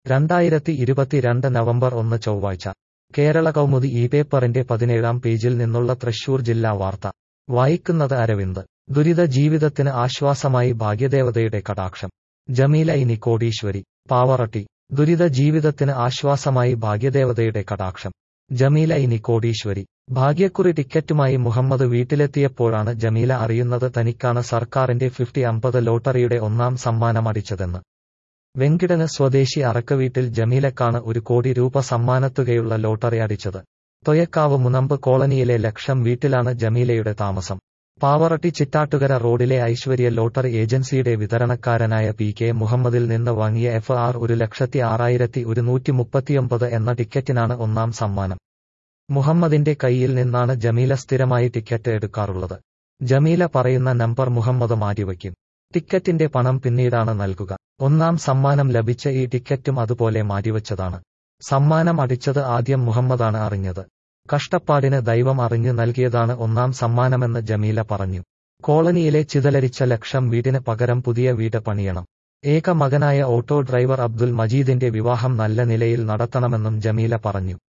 രണ്ടായിരത്തി ഇരുപത്തിരണ്ട് നവംബർ ഒന്ന് ചൊവ്വാഴ്ച കേരള കൗമുദി ഈ പേപ്പറിന്റെ പതിനേഴാം പേജിൽ നിന്നുള്ള തൃശൂർ ജില്ലാ വാർത്ത വായിക്കുന്നത് അരവിന്ദ് ദുരിത ജീവിതത്തിന് ആശ്വാസമായി ഭാഗ്യദേവതയുടെ കടാക്ഷം ജമീല ഇനി കോടീശ്വരി പാവറട്ടി ദുരിത ജീവിതത്തിന് ആശ്വാസമായി ഭാഗ്യദേവതയുടെ കടാക്ഷം ജമീല ഇനി കോടീശ്വരി ഭാഗ്യക്കുറി ടിക്കറ്റുമായി മുഹമ്മദ് വീട്ടിലെത്തിയപ്പോഴാണ് ജമീല അറിയുന്നത് തനിക്കാണ് സർക്കാരിന്റെ ഫിഫ്റ്റി അമ്പത് ലോട്ടറിയുടെ ഒന്നാം സമ്മാനം അടിച്ചതെന്ന് വെങ്കിടന് സ്വദേശി അറക്കവീട്ടിൽ ജമീലക്കാണ് ഒരു കോടി രൂപ സമ്മാനത്തുകയുള്ള ലോട്ടറി അടിച്ചത് തൊയക്കാവ് മുനമ്പ് കോളനിയിലെ ലക്ഷം വീട്ടിലാണ് ജമീലയുടെ താമസം പാവറട്ടി ചിറ്റാട്ടുകര റോഡിലെ ഐശ്വര്യ ലോട്ടറി ഏജൻസിയുടെ വിതരണക്കാരനായ പി കെ മുഹമ്മദിൽ നിന്ന് വാങ്ങിയ എഫ് ആർ ഒരു ലക്ഷത്തി ആറായിരത്തി ഒരുന്നൂറ്റി മുപ്പത്തിയൊമ്പത് എന്ന ടിക്കറ്റിനാണ് ഒന്നാം സമ്മാനം മുഹമ്മദിന്റെ കയ്യിൽ നിന്നാണ് ജമീല സ്ഥിരമായി ടിക്കറ്റ് എടുക്കാറുള്ളത് ജമീല പറയുന്ന നമ്പർ മുഹമ്മദ് മാറ്റിവയ്ക്കും ടിക്കറ്റിന്റെ പണം പിന്നീടാണ് നൽകുക ഒന്നാം സമ്മാനം ലഭിച്ച ഈ ടിക്കറ്റും അതുപോലെ മാറ്റിവച്ചതാണ് സമ്മാനം അടിച്ചത് ആദ്യം മുഹമ്മദാണ് അറിഞ്ഞത് കഷ്ടപ്പാടിന് ദൈവം അറിഞ്ഞു നൽകിയതാണ് ഒന്നാം സമ്മാനമെന്ന് ജമീല പറഞ്ഞു കോളനിയിലെ ചിതലരിച്ച ലക്ഷം വീടിന് പകരം പുതിയ വീട് പണിയണം ഏക മകനായ ഓട്ടോ ഡ്രൈവർ അബ്ദുൽ മജീദിന്റെ വിവാഹം നല്ല നിലയിൽ നടത്തണമെന്നും ജമീല പറഞ്ഞു